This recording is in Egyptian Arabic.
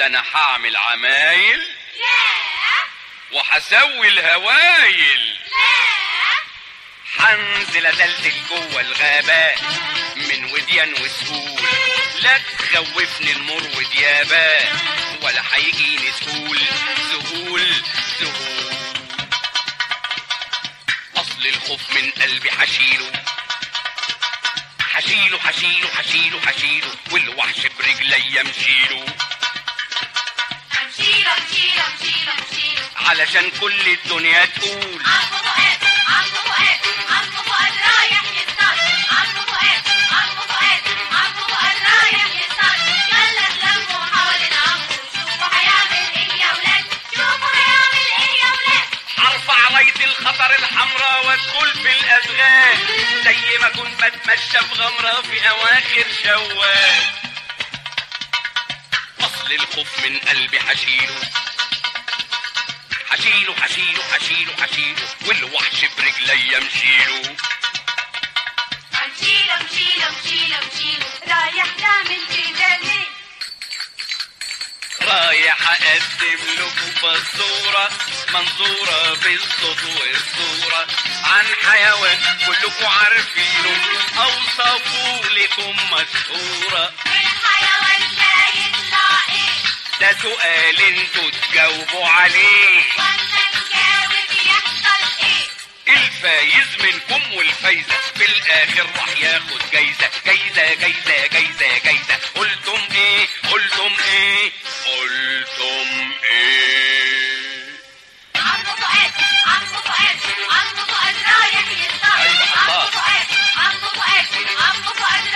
ده انا هعمل عمايل لا وهسوي الهوايل لا حنزل ازلزل جوه الغابات من وديان وسهول لا تخوفني المر وديابات ولا هيجيني سهول سهول سهول اصل الخوف من قلبي حشيله حشيله حشيله حشيله حشيله والوحش برجلي مشيله امشيله امشيله امشيله امشيله علشان كل الدنيا تقول عمو فؤاد عمو فؤاد عمو فؤاد رايح يصطاد عمو فؤاد عمو فؤاد عمو فؤاد رايح يصطاد يلا اتلموا حوالين عمو شوفوا هيعمل ايه يا ولاد شوفوا هيعمل ايه يا ولاد هرفع راية الخطر الحمراء وادخل في الاشغال زي ما كنت بتمشى في غمرة في اواخر شوال اصل الخوف من قلبي حشيله حشيله حشيله حشيله حشيله والوحش برجلي مشيله امشيله امشيله امشيله امشيله رايح تعمل كده ليه رايح اقدم لكم بصورة منظورة بالصوت والصورة عن حيوان كلكم عارفينه اوصفوا لكم مشهورة الحيوان ده يطلع ايه ده سؤال انتوا تجاوبوا عليه وانا نجاوب يحصل ايه الفايز منكم والفايزة في الاخر راح ياخد جايزة جايزة جايزة جايزة جايزة قلتم ايه قلتم ايه قلتم ايه عمو فؤاد عمو فؤاد عمو فؤاد رايح يصطاد أيوة، عمو الله. فؤاد عمو فؤاد عمو فؤاد